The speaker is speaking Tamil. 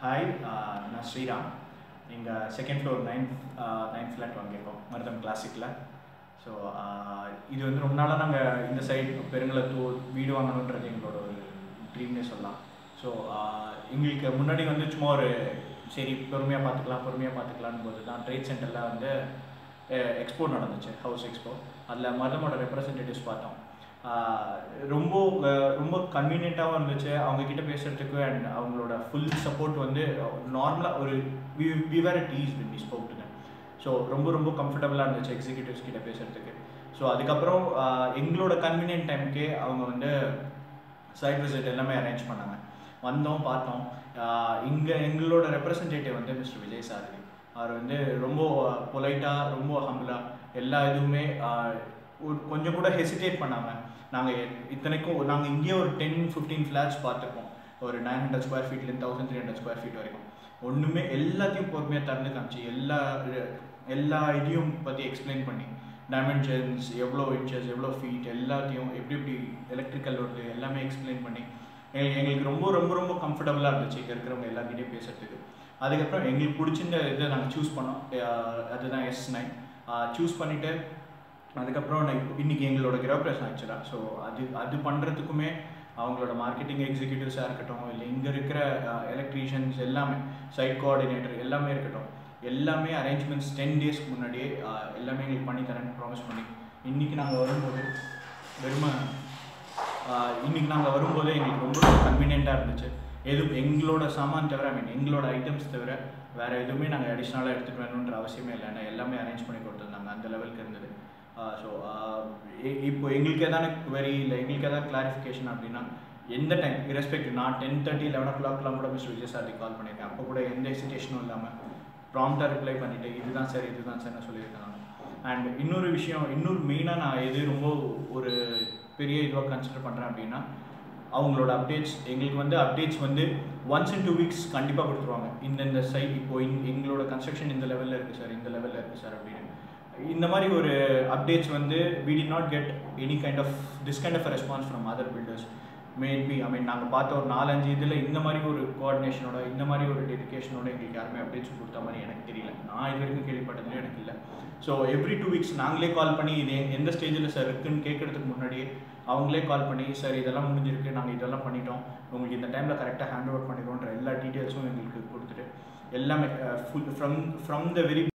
ஹாய் நான் ஸ்ரீராம் எங்கள் second floor ninth ninth flat வாங்கியிருக்கோம் மருதம் கிளாசிக்கில் ஸோ இது வந்து ரொம்ப நாளாக நாங்கள் இந்த சைடு பெருங்களத்தூர் வீடு வாங்கணுன்றது எங்களோட ஒரு ட்ரீம்னே சொல்லலாம் ஸோ எங்களுக்கு முன்னாடி வந்து சும்மா ஒரு சரி பொறுமையாக பார்த்துக்கலாம் பொறுமையாக பார்த்துக்கலான்னு போது தான் ட்ரேட் சென்டரில் வந்து எக்ஸ்போ நடந்துச்சு ஹவுஸ் எக்ஸ்போ அதில் மருதமோட ரெப்ரசன்டேட்டிவ்ஸ் பார்த்தோம் ஆஹ் ரொம்ப அஹ் ரொம்ப கன்வீனியண்ட்டாகவும் இருந்துச்சு அவங்க கிட்ட பேசுறதுக்கு அண்ட் அவங்களோட ஃபுல் சப்போர்ட் வந்து நார்மலாக ஒரு விவர் டீஸ் when we spoke to so ரொம்ப ரொம்ப கம்ஃபர்டபுளாக இருந்துச்சு எக்ஸிக்யூட்டிவ்ஸ் கிட்ட பேசுறதுக்கு ஸோ அதுக்கப்புறம் ஆஹ் எங்களோட கன்வீனியன்ட் டைமுக்கே அவங்க வந்து சைட் விசிட் எல்லாமே அரேஞ்ச் பண்ணாங்க வந்தோம் பார்த்தோம் இங்கே எங்களோட ரெப்ரசன்டேட்டிவ் வந்து மிஸ்டர் விஜய் சாரதி அவர் வந்து ரொம்ப பொலைட்டாக ரொம்ப ஹம்பிளாக எல்லா இதுவுமே ஆஹ் ஒரு கொஞ்சம் கூட ஹெசிடேட் பண்ணாமல் நாங்கள் இத்தனைக்கும் நாங்கள் இங்கேயே ஒரு டென் ஃபிஃப்டீன் ஃப்ளாட்ஸ் பார்த்துருப்போம் ஒரு நைன் ஹண்ட்ரட் ஸ்கொயர் ஃபீட்லேருந்து thousand three hundred square feet வரைக்கும் ஒன்றுமே எல்லாத்தையும் பொறுமையாக திறந்து காமிச்சு எல்லா எல்லா இதையும் பற்றி எக்ஸ்பிளைன் பண்ணி டைமென்ஷன்ஸ் எவ்வளோ இன்ச்சஸ் எவ்வளோ ஃபீட் எல்லாத்தையும் எப்படி எப்படி எலக்ட்ரிக்கல் வருது எல்லாமே எக்ஸ்பிளைன் பண்ணி எங்களுக்கு எங்களுக்கு ரொம்ப ரொம்ப ரொம்ப கம்ஃபர்டபுளாக இருந்துச்சு இங்கே இருக்கிறவங்க எல்லாருக்கிட்டையும் பேசுறதுக்கு அதுக்கப்புறம் எங்களுக்கு பிடிச்சிருந்த இதை நாங்கள் சூஸ் பண்ணோம் அஹ் அதுதான் எஸ் நைன் சூஸ் பண்ணிவிட்டு அதுக்கப்புறம் நான் இப்போ இன்றைக்கி எங்களோட கிரகப்பிரசம் ஆக்சுவலாக ஸோ அது அது பண்ணுறதுக்குமே அவங்களோட மார்க்கெட்டிங் எக்ஸிக்யூட்டிவ்ஸாக இருக்கட்டும் இல்லை இங்கே இருக்கிற எலக்ட்ரீஷியன்ஸ் எல்லாமே சைட் கோஆர்டினேட்டர் எல்லாமே இருக்கட்டும் எல்லாமே அரேஞ்ச்மெண்ட்ஸ் டென் டேஸ்க்கு முன்னாடியே ஆஹ் எல்லாமே எங்களுக்கு பண்ணி தரேன்னு ப்ராமிஸ் பண்ணி இன்றைக்கி நாங்கள் வரும்போது வெறுமை இன்றைக்கி நாங்கள் வரும்போதே எங்களுக்கு ரொம்ப கன்வீனியண்ட்டாக இருந்துச்சு எதுவும் எங்களோட சாமான் தவிர ஐ மீன் எங்களோட ஐட்டம்ஸ் தவிர வேறு எதுவுமே நாங்கள் அடிஷ்னலாக எடுத்துகிட்டு வரணுன்ற அவசியமே இல்லை ஏன்னா எல்லாமே அரேஞ்ச் பண்ணி கொடுத்துருந்தாங்க அந்த லெவலுக்கு இருந்தது ஸோ இப்போ எங்களுக்கு எதாவது வெரி இல்லை எங்களுக்கு எதாவது கிளாரிஃபிகேஷன் அப்படின்னா எந்த டைம் இரஸ்பெக்ட் நான் டென் தேர்ட்டி லெவன் ஓ கிளாக்லாம் கூட மிஸ்டர் விஜய் சார்க்கு கால் பண்ணியிருக்கேன் அப்போ கூட எந்த எக்ஸிடேஷனும் இல்லாமல் ப்ராம்ப்டாக ரிப்ளை பண்ணிவிட்டு இதுதான் சார் இதுதான் சார் நான் சொல்லியிருக்காங்க அண்ட் இன்னொரு விஷயம் இன்னொரு மெயினாக நான் எது ரொம்ப ஒரு பெரிய இதுவாக கன்சிடர் பண்ணுறேன் அப்படின்னா அவங்களோட அப்டேட்ஸ் எங்களுக்கு வந்து அப்டேட்ஸ் வந்து ஒன்ஸ் இன் டூ வீக்ஸ் கண்டிப்பாக கொடுத்துருவாங்க இந்த இந்த சைட் இப்போ எங்களோட கன்ஸ்ட்ரக்ஷன் இந்த லெவலில் இருக்குது சார் இந்த லெவலில் இருக்குது சார் அப்படின்னு இந்த மாதிரி ஒரு அப்டேட்ஸ் வந்து we did not get any kind of this kind of response from other builders maybe I mean நாங்கள் பார்த்த ஒரு நாலஞ்சு இதில் இந்த மாதிரி ஒரு கோஆர்டினேஷனோட இந்த மாதிரி ஒரு டெடிக்கேஷனோட எங்களுக்கு யாருமே அப்டேட்ஸ் கொடுத்த மாதிரி எனக்கு தெரியல நான் இது வரைக்கும் கேள்விப்பட்டதுலேயும் எனக்கு இல்லை ஸோ எவ்ரி டூ வீக்ஸ் நாங்களே கால் பண்ணி இது எந்த ஸ்டேஜில் சார் இருக்குன்னு கேட்கறதுக்கு முன்னாடியே அவங்களே கால் பண்ணி சார் இதெல்லாம் முடிஞ்சிருக்கு நாங்கள் இதெல்லாம் பண்ணிட்டோம் உங்களுக்கு இந்த டைமில் கரெக்டாக ஹேண்ட் ஓவர் பண்ணிடுவோன்ற எல்லா டீட்டெயில்ஸும் எங்களுக்கு கொடுத்துட்டு எல்லாமே full from from the very